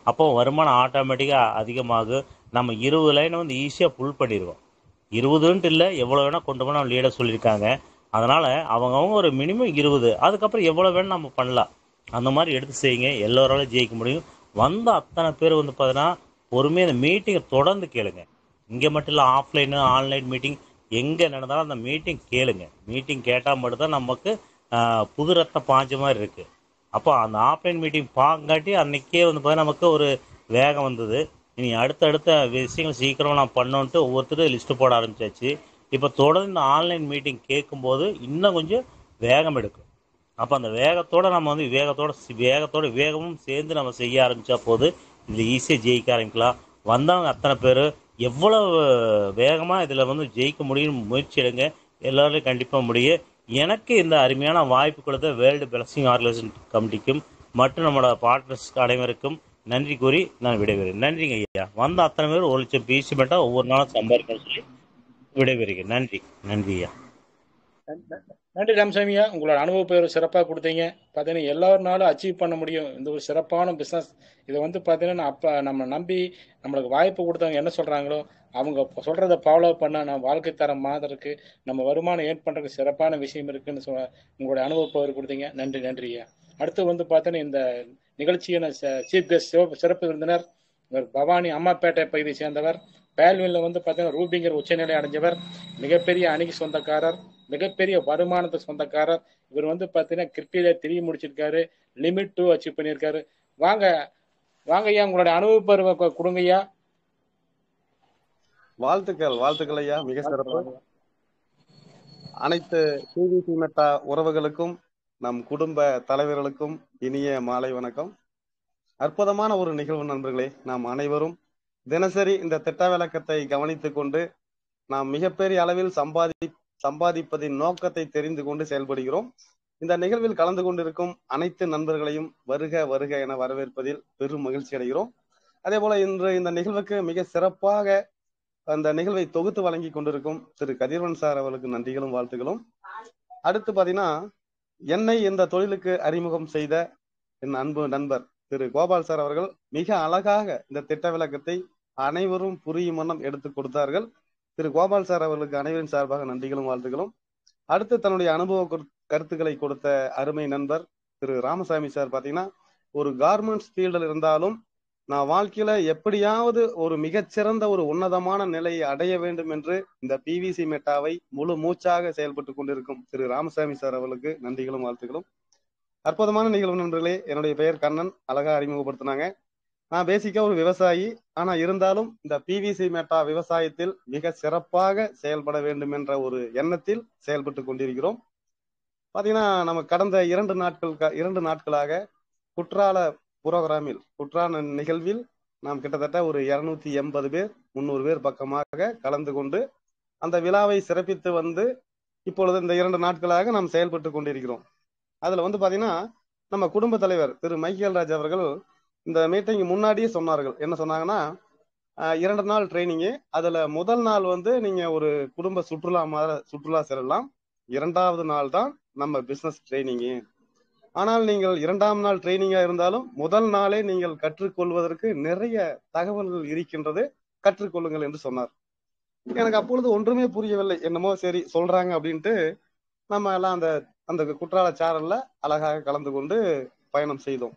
அப்போ வருமானம் ஆட்டோமேட்டிக்காக அதிகமாகும் நம்ம இருபது லைனை வந்து ஈஸியாக ஃபுல் பண்ணிடுவோம் இருபதுன்ட்டு இல்லை எவ்வளோ வேணால் கொண்டு போனால் லீடர் சொல்லியிருக்காங்க அதனால் அவங்கவுங்க ஒரு மினிமம் இருபது அதுக்கப்புறம் எவ்வளோ வேணும் நம்ம பண்ணலாம் அந்த மாதிரி எடுத்து செய்யுங்க எல்லோராலும் ஜெயிக்க முடியும் வந்த அத்தனை பேர் வந்து பார்த்தீங்கன்னா பொறுமையாக அந்த மீட்டிங்கை தொடர்ந்து கேளுங்க இங்கே மட்டும் இல்லை ஆஃப்லைனு ஆன்லைன் மீட்டிங் எங்கே நடந்தாலும் அந்த மீட்டிங் கேளுங்க மீட்டிங் கேட்டால் மட்டும்தான் நமக்கு ஆஹ், புது ரத்தம் பாஞ்ச மாதிரி இருக்குது அப்போ அந்த ஆஃப்லைன் மீட்டிங் பார்க்காட்டி அன்னைக்கே வந்து பார்த்தீங்கன்னா நமக்கு ஒரு வேகம் வந்தது இனி அடுத்தடுத்த விஷயங்கள் சீக்கிரம் நான் பண்ணோன்ட்டு ஒவ்வொருத்தரும் லிஸ்ட்டு போட ஆரம்பிச்சாச்சு இப்போ தொடர்ந்து இந்த ஆன்லைன் மீட்டிங் கேட்கும்போது இன்னும் கொஞ்சம் வேகம் எடுக்கும் அப்போ அந்த வேகத்தோட நம்ம வந்து வேகத்தோட சி- வேகத்தோட வேகமும் சேர்ந்து நம்ம செய்ய ஆரம்பிச்சா போது இதில் ஈஸியாக ஜெயிக்க ஆரம்பிக்கலாம் வந்தவங்க அத்தனை பேர் எவ்வளவு வேகமாக இதில் வந்து ஜெயிக்க முடியும் முயற்சி எடுங்க எல்லாரும் கண்டிப்பாக முடியும் எனக்கு இந்த அருமையான வாய்ப்பு கொடுத்த வேர்ல்டு பிளஸிங் ஆர்கனைசேஷன் கமிட்டிக்கும் மற்றும் நம்மளோட பார்ட்னர்ஸ் அனைவருக்கும் நன்றி கூறி நான் விடைபெறுகிறேன் நன்றிங்க ஐயா வந்த அத்தனை பேர் ஒரு லட்சம் பிசி மட்டும் ஒவ்வொரு நாளும் சம்பாதிக்கணும்னு சொல்லி விடைபெறுகிறேன் நன்றி நன்றி ஐயா நன்றி ராமசாமியா உங்களோட அனுபவ பேர் சிறப்பாக கொடுத்தீங்க பார்த்தீங்கன்னா எல்லாருனாலும் அச்சீவ் பண்ண முடியும் இந்த ஒரு சிறப்பான பிஸ்னஸ் இதை வந்து பார்த்தீங்கன்னா அப்போ நம்ம நம்பி நம்மளுக்கு வாய்ப்பு கொடுத்தவங்க என்ன சொல்கிறாங்களோ அவங்க சொல்கிறத ஃபாலோ பண்ண நம்ம வாழ்க்கை தரம் மாதருக்கு நம்ம வருமானம் ஏர்ன் பண்ணுறதுக்கு சிறப்பான விஷயம் இருக்குன்னு சொல்ல உங்களுடைய அனுபவ பவர் கொடுத்தீங்க நன்றி நன்றியா அடுத்து வந்து பார்த்தீங்கன்னா இந்த நிகழ்ச்சியான சீஃப் கெஸ்ட் சிறப்பு சிறப்பு விருந்தினர் இவர் பவானி அம்மாப்பேட்டை பகுதியை சேர்ந்தவர் பேல்வில்ல வந்து பார்த்தீங்கன்னா ரூபிங்கர் உச்சநிலை அடைஞ்சவர் மிகப்பெரிய அணிக்கு சொந்தக்காரர் மிகப்பெரிய வருமானத்துக்கு சொந்தக்காரர் இவர் வந்து பார்த்தீங்கன்னா கிரிக்கெட்ல திரிய முடிச்சிருக்காரு லிமிட் டூ அச்சீவ் பண்ணியிருக்காரு வாங்க வாங்க ஐயா உங்களுடைய அனுபவ பருவ கொ- கொடுங்க ஐயா வாழ்த்துக்கள் வாழ்த்துக்கள் ஐயா மிக சிறப்பு அனைத்து டிவிசி மெட்டா உறவுகளுக்கும் நம் குடும்ப தலைவர்களுக்கும் இனிய மாலை வணக்கம் அற்புதமான ஒரு நிகழ்வு நண்பர்களே நாம் அனைவரும் தினசரி இந்த திட்ட விளக்கத்தை கவனித்துக் கொண்டு நாம் மிகப்பெரிய அளவில் சம்பாதி சம்பாதிப்பதின் நோக்கத்தை தெரிந்து கொண்டு செயல்படுகிறோம் இந்த நிகழ்வில் கலந்து கொண்டிருக்கும் அனைத்து நண்பர்களையும் வருக வருக என வரவேற்பதில் பெரும் மகிழ்ச்சி அடைகிறோம் அதே போல இன்று இந்த நிகழ்வுக்கு மிக சிறப்பாக அந்த நிகழ்வை தொகுத்து வழங்கி கொண்டிருக்கும் திரு கதிர்வன் சார் அவர்களுக்கு நன்றிகளும் வாழ்த்துகளும் அடுத்து பாத்தீங்கன்னா என்னை இந்த தொழிலுக்கு அறிமுகம் செய்த என் அன்பு நண்பர் திரு கோபால் சார் அவர்கள் மிக அழகாக இந்த திட்ட விளக்கத்தை அனைவரும் புரியும் வண்ணம் எடுத்து கொடுத்தார்கள் திரு கோபால் சார் அவர்களுக்கு அனைவரின் சார்பாக நன்றிகளும் வாழ்த்துகளும் அடுத்து தன்னுடைய அனுபவ கரு- கருத்துக்களை கொடுத்த அருமை நண்பர் திரு ராமசாமி சார் பாத்தீங்கன்னா ஒரு கார்மெண்ட்ஸ் ஃபீல்டில் இருந்தாலும் நான் வாழ்க்கையில எப்படியாவது ஒரு மிகச்சிறந்த ஒரு உன்னதமான நிலையை அடைய வேண்டும் என்று இந்த பிவிசி மெட்டாவை முழு மூச்சாக செயல்பட்டு கொண்டிருக்கும் திரு ராமசாமி சார் அவர்களுக்கு நன்றிகளும் வாழ்த்துக்களும் அற்புதமான நிகழ்வு நண்பர்களே என்னுடைய பெயர் கண்ணன் அழகா அறிமுகப்படுத்தினாங்க நான் பேசிக்கா ஒரு விவசாயி ஆனா இருந்தாலும் இந்த பிவிசி மெட்டா விவசாயத்தில் மிக சிறப்பாக செயல்பட வேண்டும் என்ற ஒரு எண்ணத்தில் செயல்பட்டு கொண்டிருக்கிறோம் பாத்தீங்கன்னா நம்ம கடந்த இரண்டு நாட்கள் இரண்டு நாட்களாக குற்றால புரோகிராமில் குற்றால நிகழ்வில் நாம் கிட்டத்தட்ட ஒரு இருநூத்தி எண்பது பேர் முந்நூறு பேர் பக்கமாக கலந்து கொண்டு அந்த விழாவை சிறப்பித்து வந்து இப்பொழுது இந்த இரண்டு நாட்களாக நாம் செயல்பட்டு கொண்டிருக்கிறோம் அதுல வந்து பாத்தீங்கன்னா நம்ம குடும்ப தலைவர் திரு மைக்கேல் ராஜ் அவர்கள் இந்த மீட்டிங் முன்னாடியே சொன்னார்கள் என்ன சொன்னாங்கன்னா ஆஹ் இரண்டு நாள் ட்ரைனிங்கு அதுல முதல் நாள் வந்து நீங்க ஒரு குடும்ப சுற்றுலா மாதிரி சுற்றுலா செல்லலாம் இரண்டாவது நாள் தான் நம்ம பிசினஸ் ட்ரைனிங்கு ஆனால் நீங்கள் இரண்டாம் நாள் ட்ரைனிங்கா இருந்தாலும் முதல் நாளே நீங்கள் கற்றுக்கொள்வதற்கு நிறைய தகவல்கள் இருக்கின்றது கற்றுக்கொள்ளுங்கள் என்று சொன்னார் எனக்கு அப்பொழுது ஒன்றுமே புரியவில்லை என்னமோ சரி சொல்றாங்க அப்படின்ட்டு நம்ம எல்லாம் அந்த அந்த குற்றால சாரல்ல அழகாக கலந்து கொண்டு பயணம் செய்தோம்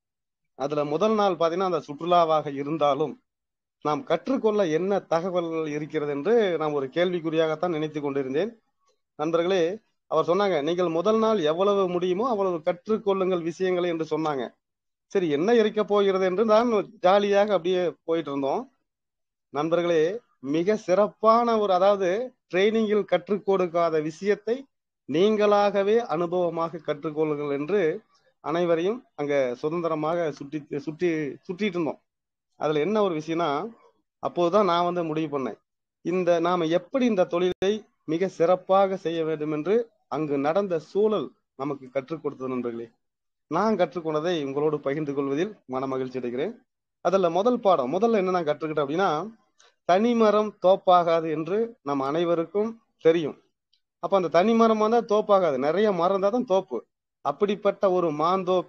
அதுல முதல் நாள் பாத்தீங்கன்னா அந்த சுற்றுலாவாக இருந்தாலும் நாம் கற்றுக்கொள்ள என்ன தகவல்கள் இருக்கிறது என்று நாம் ஒரு கேள்விக்குறியாகத்தான் நினைத்து கொண்டிருந்தேன் நண்பர்களே அவர் சொன்னாங்க நீங்கள் முதல் நாள் எவ்வளவு முடியுமோ அவ்வளவு கற்றுக்கொள்ளுங்கள் விஷயங்களை என்று சொன்னாங்க சரி என்ன இருக்க போகிறது என்று தான் ஜாலியாக அப்படியே போயிட்டு இருந்தோம் நண்பர்களே மிக சிறப்பான ஒரு அதாவது ட்ரைனிங்கில் கற்றுக் கொடுக்காத விஷயத்தை நீங்களாகவே அனுபவமாக கற்றுக்கொள்ளுங்கள் என்று அனைவரையும் அங்க சுதந்திரமாக சுற்றி சுற்றி சுற்றிட்டு இருந்தோம் அதுல என்ன ஒரு விஷயம்னா அப்போதுதான் நான் வந்து முடிவு பண்ணேன் இந்த நாம எப்படி இந்த தொழிலை மிக சிறப்பாக செய்ய வேண்டும் என்று அங்கு நடந்த சூழல் நமக்கு கற்றுக் கொடுத்தது நண்பர்களே நான் கற்றுக்கொண்டதை உங்களோடு பகிர்ந்து கொள்வதில் மன மகிழ்ச்சி அடைகிறேன் அதுல முதல் பாடம் முதல்ல என்ன நான் கற்றுக்கிட்டேன் அப்படின்னா தனிமரம் தோப்பாகாது என்று நம் அனைவருக்கும் தெரியும் அப்ப அந்த தனி மரம் தான் தோப்பாகாது நிறைய மரம் தான் தோப்பு அப்படிப்பட்ட ஒரு மாந்தோப்பில்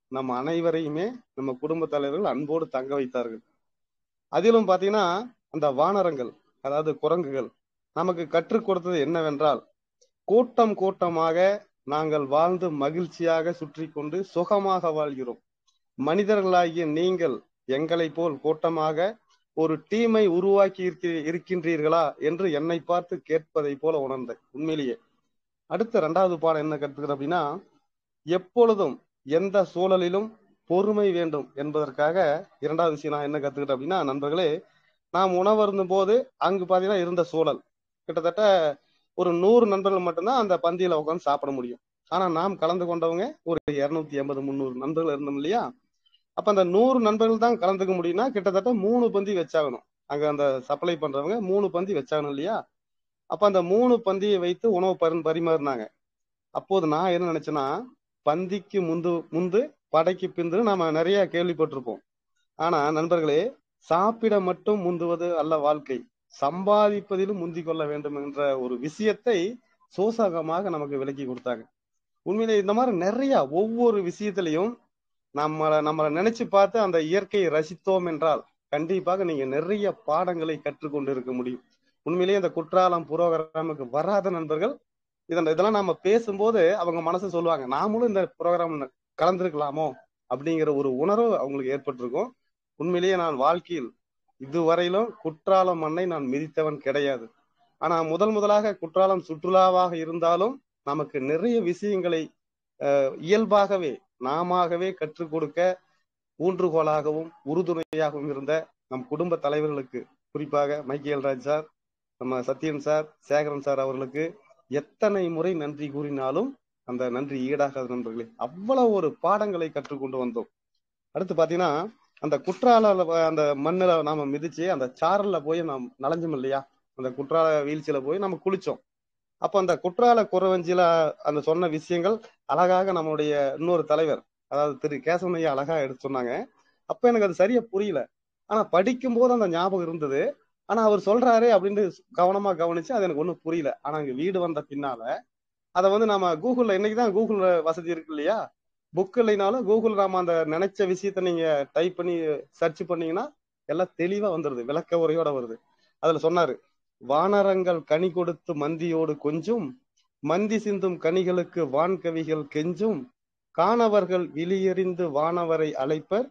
நம்ம அனைவரையுமே நம்ம குடும்ப தலைவர்கள் அன்போடு தங்க வைத்தார்கள் அதிலும் பாத்தீங்கன்னா அந்த வானரங்கள் அதாவது குரங்குகள் நமக்கு கற்றுக் கொடுத்தது என்னவென்றால் கூட்டம் கூட்டமாக நாங்கள் வாழ்ந்து மகிழ்ச்சியாக சுற்றி கொண்டு சுகமாக வாழ்கிறோம் மனிதர்களாகிய நீங்கள் எங்களை போல் கூட்டமாக ஒரு டீமை உருவாக்கி இருக்க- இருக்கின்றீர்களா என்று என்னை பார்த்து கேட்பதை போல உணர்ந்தேன் உண்மையிலேயே அடுத்த இரண்டாவது பாடம் என்ன கற்றுக்கிறேன் அப்படின்னா எப்பொழுதும் எந்த சூழலிலும் பொறுமை வேண்டும் என்பதற்காக இரண்டாவது விஷயம் நான் என்ன கத்துக்கிட்டேன் அப்படின்னா நண்பர்களே நாம் உணவருந்தும் போது அங்கு பாத்தீங்கன்னா இருந்த சூழல் கிட்டத்தட்ட ஒரு நூறு நண்பர்கள் மட்டும்தான் அந்த பந்தியில உட்காந்து சாப்பிட முடியும் ஆனா நாம் கலந்து கொண்டவங்க ஒரு இருநூத்தி எண்பது முந்நூறு நண்பர்கள் இருந்தோம் இல்லையா அப்ப அந்த நூறு நண்பர்கள் தான் கலந்துக்க முடியும்னா கிட்டத்தட்ட மூணு பந்தி வச்சாகணும் அங்க அந்த சப்ளை பண்றவங்க மூணு பந்தி வச்சாகணும் இல்லையா அப்ப அந்த மூணு பந்தியை வைத்து உணவு பரி பரிமாறினாங்க அப்போது நான் என்ன நினைச்சேன்னா பந்திக்கு முந்து முந்து படைக்கு பிந்து நாம நிறைய கேள்விப்பட்டிருப்போம் ஆனா நண்பர்களே சாப்பிட மட்டும் முந்துவது அல்ல வாழ்க்கை சம்பாதிப்பதிலும் முந்திக் கொள்ள வேண்டும் என்ற ஒரு விஷயத்தை சோசகமாக நமக்கு விளக்கி கொடுத்தாங்க உண்மையிலே இந்த மாதிரி நிறைய ஒவ்வொரு விஷயத்திலையும் நம்மளை நம்மளை நினைச்சு பார்த்து அந்த இயற்கையை ரசித்தோம் என்றால் கண்டிப்பாக நீங்க நிறைய பாடங்களை கற்றுக்கொண்டு இருக்க முடியும் உண்மையிலேயே இந்த குற்றாலம் புரோகிராமுக்கு வராத நண்பர்கள் இதன் இதெல்லாம் நாம பேசும்போது அவங்க மனசு சொல்லுவாங்க நாமளும் இந்த ப்ரோக்ராம் கலந்துருக்கலாமோ அப்படிங்கிற ஒரு உணர்வு அவங்களுக்கு ஏற்பட்டிருக்கும் உண்மையிலேயே நான் வாழ்க்கையில் இதுவரையிலும் குற்றாலம் மண்ணை நான் மிதித்தவன் கிடையாது ஆனா முதல் முதலாக குற்றாலம் சுற்றுலாவாக இருந்தாலும் நமக்கு நிறைய விஷயங்களை அஹ், இயல்பாகவே நாமாகவே கற்றுக் கொடுக்க ஊன்றுகோலாகவும் உறுதுணையாகவும் இருந்த நம் குடும்ப தலைவர்களுக்கு குறிப்பாக மைக்கேல் ராஜ் சார் நம்ம சத்யன் சார் சேகரன் சார் அவர்களுக்கு எத்தனை முறை நன்றி கூறினாலும் அந்த நன்றி ஈடாகாத நண்பர்களே அவ்வளவு ஒரு பாடங்களை கற்றுக்கொண்டு வந்தோம் அடுத்து பாத்தீங்கன்னா அந்த குற்றால அந்த மண்ணுல நாம மிதிச்சு அந்த சாரல்ல போய் நாம் நனைஞ்சோம் இல்லையா அந்த குற்றால வீழ்ச்சியில போய் நம்ம குளிச்சோம் அப்ப அந்த குற்றால குறவஞ்சில அந்த சொன்ன விஷயங்கள் அழகாக நம்மளுடைய இன்னொரு தலைவர் அதாவது திரு கேசவனையா அழகா எடுத்து சொன்னாங்க அப்ப எனக்கு அது சரியா புரியல ஆனா படிக்கும் போது அந்த ஞாபகம் இருந்தது ஆனா அவர் சொல்றாரு அப்படின்னு கவனமா கவனிச்சு அது எனக்கு ஒண்ணும் புரியல ஆனா இங்க வீடு வந்த பின்னால அதை வந்து நம்ம கூகுள்ல இன்னைக்குதான் கூகுள் வசதி இருக்கு இல்லையா புக் இல்லைனாலும் கூகுள் நாம அந்த நினைச்ச விஷயத்த நீங்க டைப் பண்ணி சர்ச் பண்ணீங்கன்னா எல்லாம் தெளிவா வந்துருது விளக்க உரையோட வருது அதுல சொன்னாரு வானரங்கள் கனி கொடுத்து மந்தியோடு கொஞ்சும் மந்தி சிந்தும் கனிகளுக்கு வான்கவிகள் கெஞ்சும் காணவர்கள் விழியறிந்து வானவரை அழைப்பர்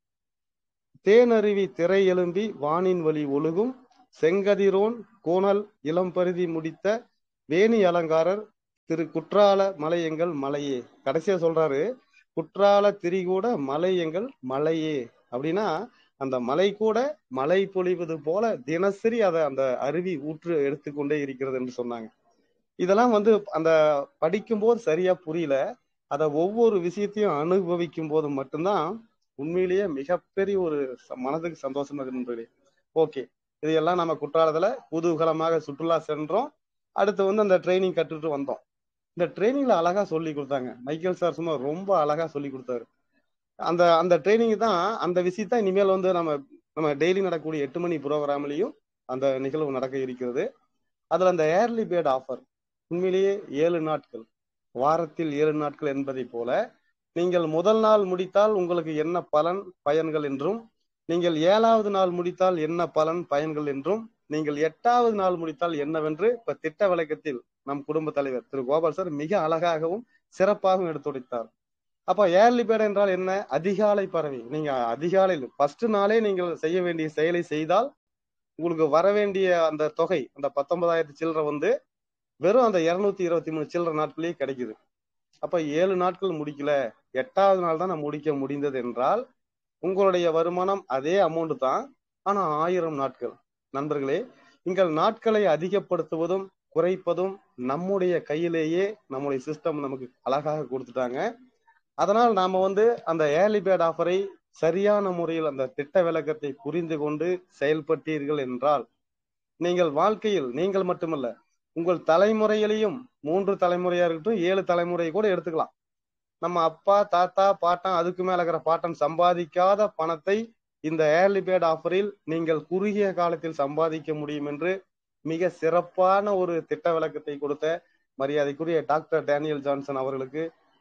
தேனருவி திரை எழும்பி வானின் வழி ஒழுகும் செங்கதிரோன் கோணல் இளம்பருதி முடித்த வேணி அலங்காரர் திரு குற்றால மலை எங்கள் மலையே கடைசியா சொல்றாரு குற்றால திரிகூட மலை எங்கள் மலையே அப்படின்னா அந்த மலை கூட மழை பொழிவது போல தினசரி அதை அந்த அருவி ஊற்று எடுத்துக்கொண்டே இருக்கிறது என்று சொன்னாங்க இதெல்லாம் வந்து அந்த படிக்கும் போது சரியா புரியல அதை ஒவ்வொரு விஷயத்தையும் அனுபவிக்கும் போது மட்டும்தான் உண்மையிலேயே மிகப்பெரிய ஒரு ச- மனதுக்கு சந்தோஷமா இருந்தது ஓகே இதையெல்லாம் நம்ம குற்றாலத்துல குதூகலமாக சுற்றுலா சென்றோம் அடுத்து வந்து அந்த ட்ரைனிங் கற்றுட்டு வந்தோம் இந்த ட்ரைனிங்ல அழகா சொல்லி கொடுத்தாங்க மைக்கேல் சார் சும்மா ரொம்ப அழகா சொல்லி கொடுத்தாரு அந்த அந்த ட்ரைனிங் தான் அந்த விஷயத்த இனிமேல் வந்து நம்ம நம்ம டெய்லி நடக்கக்கூடிய எட்டு மணி ப்ரோக்ராம்லயும் அந்த நிகழ்வு நடக்க இருக்கிறது அதுல அந்த ஏர்லி பேர்ட் ஆஃபர் உண்மையிலேயே ஏழு நாட்கள் வாரத்தில் ஏழு நாட்கள் என்பதை போல நீங்கள் முதல் நாள் முடித்தால் உங்களுக்கு என்ன பலன் பயன்கள் என்றும் நீங்கள் ஏழாவது நாள் முடித்தால் என்ன பலன் பயன்கள் என்றும் நீங்கள் எட்டாவது நாள் முடித்தால் என்னவென்று இப்ப திட்ட விளக்கத்தில் நம் குடும்ப தலைவர் திரு கோபால் சார் மிக அழகாகவும் சிறப்பாகவும் எடுத்துரைத்தார் அப்ப ஏர்லி பேர்ட் என்றால் என்ன அதிகாலை பறவை நீங்க அதிகாலையில் ஃபர்ஸ்ட் நாளே நீங்கள் செய்ய வேண்டிய செயலை செய்தால் உங்களுக்கு வர வேண்டிய அந்த தொகை அந்த பத்தொன்பதாயிரத்து சில்லறை வந்து வெறும் அந்த இருநூத்தி இருபத்தி மூணு சில்லறை நாட்களே கிடைக்குது அப்ப ஏழு நாட்கள் முடிக்கல எட்டாவது நாள் தான் நான் முடிக்க முடிந்தது என்றால் உங்களுடைய வருமானம் அதே அமௌண்ட் தான் ஆனா ஆயிரம் நாட்கள் நண்பர்களே எங்கள் நாட்களை அதிகப்படுத்துவதும் குறைப்பதும் நம்முடைய கையிலேயே நம்முடைய சிஸ்டம் நமக்கு அழகாக கொடுத்துட்டாங்க அதனால் நாம வந்து அந்த ஏர்லி பேர்ட் ஆஃபரை சரியான முறையில் அந்த திட்ட விளக்கத்தை புரிந்து கொண்டு செயல்பட்டீர்கள் என்றால் நீங்கள் வாழ்க்கையில் நீங்கள் மட்டுமல்ல உங்கள் தலைமுறையிலையும் மூன்று தலைமுறையா இருக்கட்டும் ஏழு தலைமுறை கூட எடுத்துக்கலாம் நம்ம அப்பா தாத்தா பாட்டன் அதுக்கு மேல இருக்கிற பாட்டன் சம்பாதிக்காத பணத்தை இந்த ஏர்லி பேர்ட் ஆஃபரில் நீங்கள் குறுகிய காலத்தில் சம்பாதிக்க முடியும் என்று மிக சிறப்பான ஒரு திட்ட விளக்கத்தை கொடுத்த மரியாதைக்குரிய டாக்டர் டேனியல் ஜான்சன் அவர்களுக்கு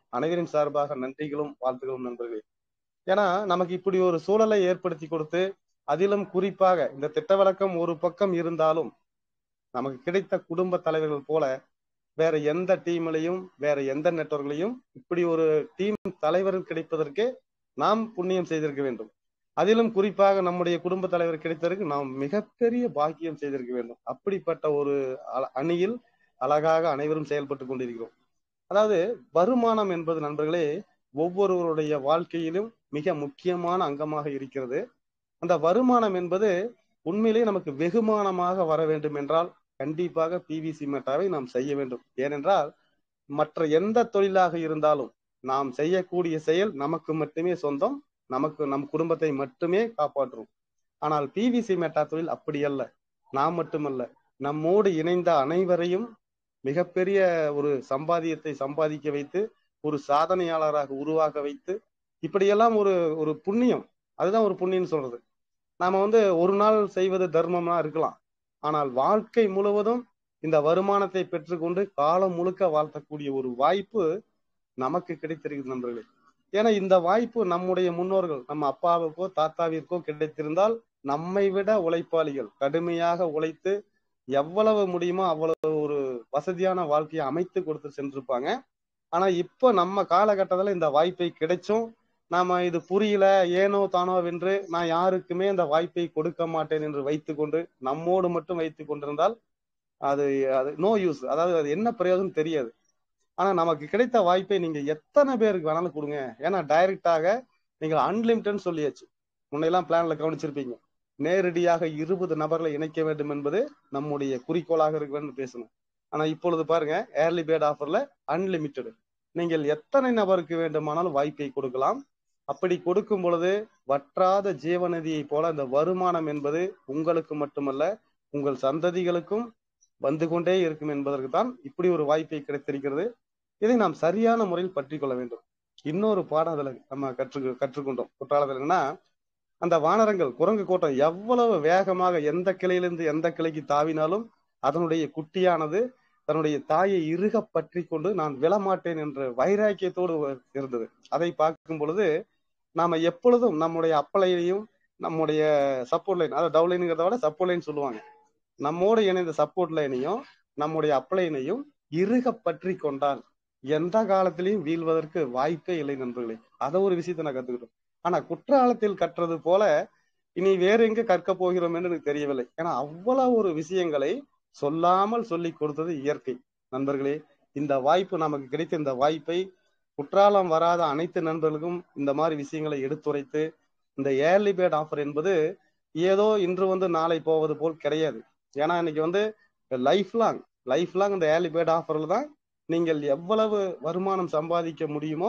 அனைவரின் சார்பாக நன்றிகளும் வாழ்த்துகளும் நண்பர்களே ஏன்னா நமக்கு இப்படி ஒரு சூழலை ஏற்படுத்தி கொடுத்து அதிலும் குறிப்பாக இந்த திட்ட விளக்கம் ஒரு பக்கம் இருந்தாலும் நமக்கு கிடைத்த குடும்ப தலைவர்கள் போல வேற எந்த டீம்லையும் வேற எந்த நெட்வொர்க்லையும் இப்படி ஒரு டீம் தலைவர் கிடைப்பதற்கு நாம் புண்ணியம் செய்திருக்க வேண்டும் அதிலும் குறிப்பாக நம்முடைய குடும்ப தலைவர் கிடைத்ததற்கு நாம் மிகப்பெரிய பாக்கியம் செய்திருக்க வேண்டும் அப்படிப்பட்ட ஒரு அ- அணியில் அழகாக அனைவரும் செயல்பட்டு கொண்டிருக்கிறோம் அதாவது வருமானம் என்பது நண்பர்களே ஒவ்வொருவருடைய வாழ்க்கையிலும் மிக முக்கியமான அங்கமாக இருக்கிறது அந்த வருமானம் என்பது உண்மையிலேயே நமக்கு வெகுமானமாக வர வேண்டும் என்றால் கண்டிப்பாக பிவிசி மெட்டாவை நாம் செய்ய வேண்டும் ஏனென்றால் மற்ற எந்த தொழிலாக இருந்தாலும் நாம் செய்யக்கூடிய செயல் நமக்கு மட்டுமே சொந்தம் நமக்கு நம் குடும்பத்தை மட்டுமே காப்பாற்றும் ஆனால் பிவிசி மெட்டா தொழில் அப்படி அல்ல நாம் மட்டுமல்ல நம்மோடு இணைந்த அனைவரையும் மிகப்பெரிய ஒரு சம்பாதியத்தை சம்பாதிக்க வைத்து ஒரு சாதனையாளராக உருவாக வைத்து இப்படியெல்லாம் ஒரு ஒரு புண்ணியம் அதுதான் ஒரு புண்ணியம் சொல்றது நாம வந்து ஒரு நாள் செய்வது தர்மமா இருக்கலாம் ஆனால் வாழ்க்கை முழுவதும் இந்த வருமானத்தை பெற்றுக்கொண்டு காலம் முழுக்க வாழ்த்தக்கூடிய ஒரு வாய்ப்பு நமக்கு கிடைத்திருக்கிறது நண்பர்களே ஏன்னா இந்த வாய்ப்பு நம்முடைய முன்னோர்கள் நம்ம அப்பாவுக்கோ தாத்தாவிற்கோ கிடைத்திருந்தால் நம்மை விட உழைப்பாளிகள் கடுமையாக உழைத்து எவ்வளவு முடியுமோ அவ்வளவு ஒரு வசதியான வாழ்க்கையை அமைத்து கொடுத்து சென்றிருப்பாங்க ஆனா இப்ப நம்ம காலகட்டத்துல இந்த வாய்ப்பை கிடைச்சும் நாம இது புரியல ஏனோ தானோ வென்று நான் யாருக்குமே இந்த வாய்ப்பை கொடுக்க மாட்டேன் என்று வைத்துக்கொண்டு நம்மோடு மட்டும் வைத்துக் கொண்டிருந்தால் அது அது நோ யூஸ் அதாவது அது என்ன பிரயோஜனம் தெரியாது ஆனா நமக்கு கிடைத்த வாய்ப்பை நீங்க எத்தனை பேருக்கு வேணாலும் கொடுங்க ஏன்னா டைரக்டாக நீங்கள் அன்லிமிட்டட்னு சொல்லியாச்சு முன்னையெல்லாம் பிளான்ல கவனிச்சிருப்பீங்க நேரடியாக இருபது நபர்களை இணைக்க வேண்டும் என்பது நம்முடைய குறிக்கோளாக இருக்க வேண்டும் பேசணும் ஆனா இப்பொழுது பாருங்க ஏர்லி பேட் ஆஃபர்ல அன்லிமிட்டெட் நீங்கள் எத்தனை நபருக்கு வேண்டுமானாலும் வாய்ப்பை கொடுக்கலாம் அப்படி கொடுக்கும் பொழுது வற்றாத ஜீவநதியை போல அந்த வருமானம் என்பது உங்களுக்கு மட்டுமல்ல உங்கள் சந்ததிகளுக்கும் வந்து கொண்டே இருக்கும் என்பதற்கு தான் இப்படி ஒரு வாய்ப்பை கிடைத்திருக்கிறது இதை நாம் சரியான முறையில் பற்றி கொள்ள வேண்டும் இன்னொரு பாடம் அதுல நம்ம கற்று கற்றுக்கொண்டோம் குற்றாலத்தில் என்னன்னா அந்த வானரங்கள் குரங்கு கூட்டம் எவ்வளவு வேகமாக எந்த கிளையிலிருந்து எந்த கிளைக்கு தாவினாலும் அதனுடைய குட்டியானது தன்னுடைய தாயை இறுக பற்றி கொண்டு நான் விழமாட்டேன் என்ற வைராக்கியத்தோடு இருந்தது அதை பார்க்கும் பொழுது நாம எப்பொழுதும் நம்முடைய அப்பலையையும் நம்முடைய சப்போர்ட் லைன் அதாவது டவு லைனுங்கிறத விட சப்போர்ட் லைன் சொல்லுவாங்க நம்மோடு இணைந்த சப்போர்ட் லைனையும் நம்முடைய அப்ளைனையும் இறுக பற்றி கொண்டால் எந்த காலத்திலையும் வீழ்வதற்கு வாய்ப்பே இல்லை நண்பர்களே அதை ஒரு விஷயத்தை நான் கத்துக்கிட்டோம் ஆனா குற்றாலத்தில் கற்றது போல இனி வேற எங்க கற்க போகிறோம் என்று எனக்கு தெரியவில்லை ஏன்னா அவ்வளவு ஒரு விஷயங்களை சொல்லாமல் சொல்லி கொடுத்தது இயற்கை நண்பர்களே இந்த வாய்ப்பு நமக்கு கிடைத்த இந்த வாய்ப்பை குற்றாலம் வராத அனைத்து நண்பர்களுக்கும் இந்த மாதிரி விஷயங்களை எடுத்துரைத்து இந்த ஏர்லி பேட் ஆஃபர் என்பது ஏதோ இன்று வந்து நாளை போவது போல் கிடையாது ஏன்னா இன்னைக்கு வந்து லைஃப் லாங் லைஃப் லாங் இந்த ஏர்லி பேட் ஆஃபர்ல தான் நீங்கள் எவ்வளவு வருமானம் சம்பாதிக்க முடியுமோ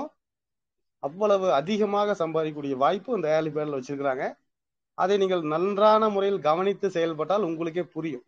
அவ்வளவு அதிகமாக சம்பாதிக்கக்கூடிய வாய்ப்பு இந்த ஏர்லி பேட்ல வச்சிருக்கிறாங்க அதை நீங்கள் நன்றான முறையில் கவனித்து செயல்பட்டால் உங்களுக்கே புரியும்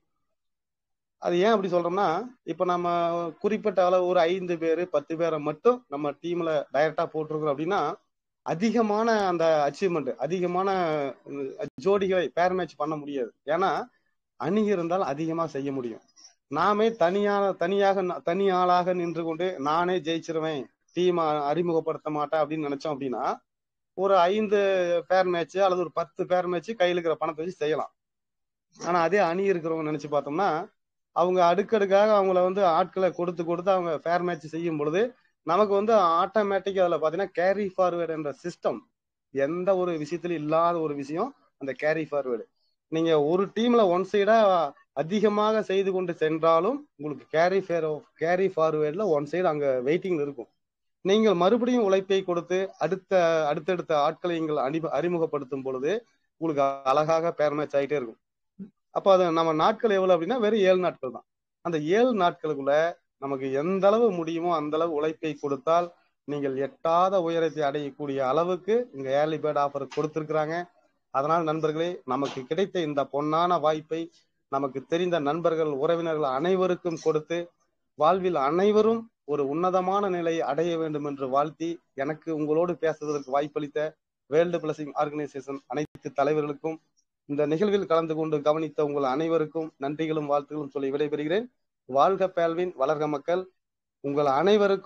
அது ஏன் அப்படி சொல்றோம்னா இப்ப நம்ம குறிப்பிட்ட அளவு ஒரு ஐந்து பேர் பத்து பேரை மட்டும் நம்ம டீம்ல டைரக்டா போட்டிருக்கிறோம் அப்படின்னா அதிகமான அந்த அச்சீவ்மெண்ட் அதிகமான ஜோடிகளை பேர் மேட்ச் பண்ண முடியாது ஏன்னா அணி இருந்தால் அதிகமா செய்ய முடியும் நாமே தனியான தனியாக தனி ஆளாக நின்று கொண்டு நானே ஜெயிச்சிருவேன் டீம் அறிமுகப்படுத்த மாட்டேன் அப்படின்னு நினைச்சோம் அப்படின்னா ஒரு ஐந்து பேர் மேட்ச் அல்லது ஒரு பத்து பேர் மேட்ச் கையில் இருக்கிற பணத்தை வச்சு செய்யலாம் ஆனா அதே அணி இருக்கிறவங்க நினைச்சு பார்த்தோம்னா அவங்க அடுக்கடுக்காக அவங்கள வந்து ஆட்களை கொடுத்து கொடுத்து அவங்க ஃபேர் மேட்ச் செய்யும் பொழுது நமக்கு வந்து ஆட்டோமேட்டிக் அதுல பாத்தீங்கன்னா கேரி ஃபார்வேர்டு என்ற சிஸ்டம் எந்த ஒரு விஷயத்திலும் இல்லாத ஒரு விஷயம் அந்த கேரி ஃபார்வேர்டு நீங்க ஒரு டீம்ல ஒன் சைடா அதிகமாக செய்து கொண்டு சென்றாலும் உங்களுக்கு கேரி ஃபேர் கேரி ஃபார்வேர்டில் ஒன் சைடு அங்க வெயிட்டிங்ல இருக்கும் நீங்கள் மறுபடியும் உழைப்பை கொடுத்து அடுத்த அடுத்தடுத்த ஆட்களை நீங்கள் அணி அறிமுகப்படுத்தும் பொழுது உங்களுக்கு அழகாக பேர் மேட்ச் ஆகிட்டே இருக்கும் அப்போ அது நம்ம நாட்கள் எவ்வளவு அப்படின்னா வெறும் ஏழு நாட்கள் தான் அந்த ஏழு நாட்களுக்குள்ள நமக்கு எந்த அளவு முடியுமோ அந்த அளவு உழைப்பை கொடுத்தால் நீங்கள் எட்டாத உயரத்தை அடையக்கூடிய அளவுக்கு இங்க ஏர்லி பேர்ட் ஆஃபர் கொடுத்திருக்கிறாங்க அதனால் நண்பர்களே நமக்கு கிடைத்த இந்த பொன்னான வாய்ப்பை நமக்கு தெரிந்த நண்பர்கள் உறவினர்கள் அனைவருக்கும் கொடுத்து வாழ்வில் அனைவரும் ஒரு உன்னதமான நிலையை அடைய வேண்டும் என்று வாழ்த்தி எனக்கு உங்களோடு பேசுவதற்கு வாய்ப்பளித்த வேர்ல்டு பிளஸிங் ஆர்கனைசேஷன் அனைத்து தலைவர்களுக்கும் இந்த நிகழ்வில் கலந்து கொண்டு கவனித்த உங்கள் அனைவருக்கும் நன்றிகளும் வாழ்த்துகளும் சொல்லி விடைபெறுகிறேன் வாழ்க பேல்வின் வளர்க மக்கள் உங்கள் அனைவருக்கும்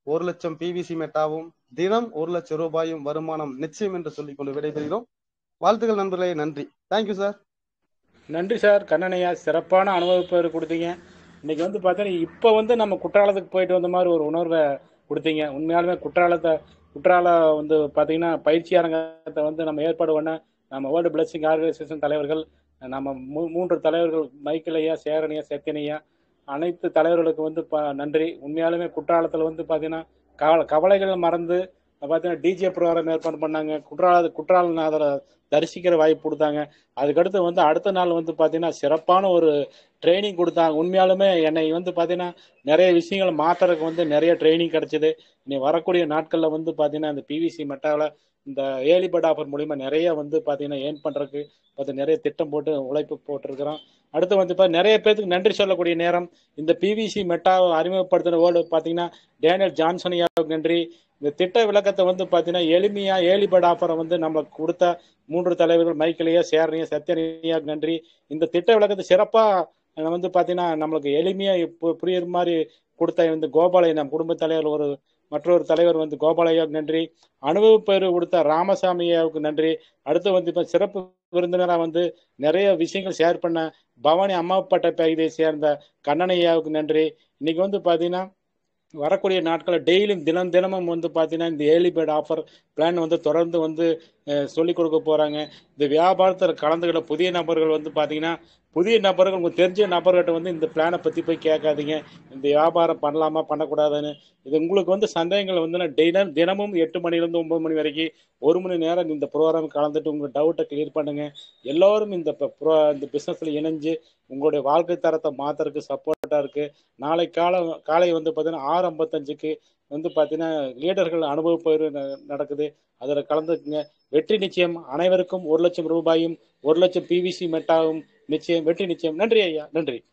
ஒரு லட்சம் பிவிசி மெட்டாவும் தினம் ஒரு லட்சம் ரூபாயும் வருமானம் நிச்சயம் என்று சொல்லிக் கொண்டு விடைபெறுகிறோம் வாழ்த்துக்கள் நண்பர்களே நன்றி தேங்க்யூ சார் நன்றி சார் கண்ணனையா சிறப்பான அனுபவ கொடுத்தீங்க இன்னைக்கு வந்து பார்த்தீங்கன்னா இப்போ வந்து நம்ம குற்றாலத்துக்கு போயிட்டு வந்த மாதிரி ஒரு உணர்வை கொடுத்தீங்க உண்மையாலுமே குற்றாலத்தை குற்றால வந்து பார்த்தீங்கன்னா பயிற்சி அரங்கத்தை வந்து நம்ம ஏற்பாடு பண்ண நம்ம வேர்ல்டு பிளஸிங் ஆர்கனைசேஷன் தலைவர்கள் நம்ம மூ- மூன்று தலைவர்கள் மைக்கேல் ஐயா சேரனையா செத்தினையா அனைத்து தலைவர்களுக்கு வந்து ப நன்றி உண்மையாலுமே குற்றாலத்தில் வந்து பார்த்தீங்கன்னா கவலை கவலைகள் மறந்து பார்த்தீங்கன்னா டிஜே ப்ரோக்ராம் ஏற்பாடு பண்ணாங்க குற்றால குற்றாலநாதரை தரிசிக்கிற வாய்ப்பு கொடுத்தாங்க அதுக்கடுத்து வந்து அடுத்த நாள் வந்து பார்த்தீங்கன்னா சிறப்பான ஒரு ட்ரைனிங் கொடுத்தாங்க உண்மையாலுமே என்னை வந்து பார்த்தீங்கன்னா நிறைய விஷயங்களை மாற்றுறதுக்கு வந்து நிறைய ட்ரைனிங் கிடைச்சிது இனி வரக்கூடிய நாட்களில் வந்து பார்த்தீங்கன்னா இந்த பிவிசி மெட்டாவில் இந்த ஏர்லி பர்ட் ஆஃபர் மூலிமா நிறைய வந்து பார்த்தீங்கன்னா ஏர்ன் பண்ணுறதுக்கு பார்த்து நிறைய திட்டம் போட்டு உழைப்பு போட்டிருக்கிறோம் அடுத்து வந்து இப்போ நிறைய பேருக்கு நன்றி சொல்லக்கூடிய நேரம் இந்த பிவிசி மெட்டாவை அறிமுகப்படுத்தின வேர்ல்டு பார்த்தீங்கன்னா டேனியல் ஜான்சன் ஐயாவுக்கு நன்றி இந்த திட்ட விளக்கத்தை வந்து பார்த்தீங்கன்னா எளிமையாக ஏர்லி பர்ட் ஆஃபரை வந்து நம்மளுக்கு கொடுத்த மூன்று தலைவர்கள் மைக்கேலையா சேரனையா சத்யனையா நன்றி இந்த திட்ட விளக்கத்தை சிறப்பாக வந்து பார்த்தீங்கன்னா நம்மளுக்கு எளிமையாக இப்போ புரியுற மாதிரி கொடுத்த இந்த கோபாலையா நம் குடும்ப தலைவர் ஒரு மற்றொரு தலைவர் வந்து கோபாலையாவுக்கு நன்றி அனுபவ பேர் கொடுத்த ராமசாமி ஐயாவுக்கு நன்றி அடுத்து வந்து இப்போ சிறப்பு விருந்தினராக வந்து நிறைய விஷயங்கள் ஷேர் பண்ண பவானி அம்மாப்பட்ட பகுதியை சேர்ந்த கண்ணனையாவுக்கு நன்றி இன்னைக்கு வந்து பார்த்தீங்கன்னா வரக்கூடிய நாட்களில் டெய்லியும் தினம் தினமும் வந்து பார்த்தீங்கன்னா இந்த ஏர்லி பேர்ட் ஆஃபர் பிளான் வந்து தொடர்ந்து வந்து சொல்லிக் கொடுக்க போகிறாங்க இந்த வியாபாரத்தில் கலந்துக்கிட்ட புதிய நபர்கள் வந்து பார்த்தீங்கன்னா புதிய நபர்கள் உங்களுக்கு தெரிஞ்ச நபர்கிட்ட வந்து இந்த பிளானை பற்றி போய் கேட்காதீங்க இந்த வியாபாரம் பண்ணலாமா பண்ணக்கூடாதுன்னு இது உங்களுக்கு வந்து சந்தேகங்கள் வந்து தினம் தினமும் எட்டு மணிலேருந்து ஒன்பது மணி வரைக்கும் ஒரு மணி நேரம் இந்த ப்ரோக்ராம் கலந்துட்டு உங்கள் டவுட்டை கிளியர் பண்ணுங்க எல்லோரும் இந்த ப- ப்ரோ இந்த பிஸ்னஸில் இணைஞ்சு உங்களுடைய வாழ்க்கை தரத்தை மாற்றுறதுக்கு சப்போர்ட்டாக இருக்குது நாளை காலை காலை வந்து பார்த்தீங்கன்னா ஆறு ஐம்பத்தஞ்சுக்கு வந்து பார்த்தீங்கன்னா லீடர்கள் அனுபவ பயிர் ந- நடக்குது அதில் கலந்துக்குங்க வெற்றி நிச்சயம் அனைவருக்கும் ஒரு லட்சம் ரூபாயும் ஒரு லட்சம் பிவிசி மெட்டாவும் நிச்சயம் வெற்றி நிச்சயம் நன்றி ஐயா நன்றி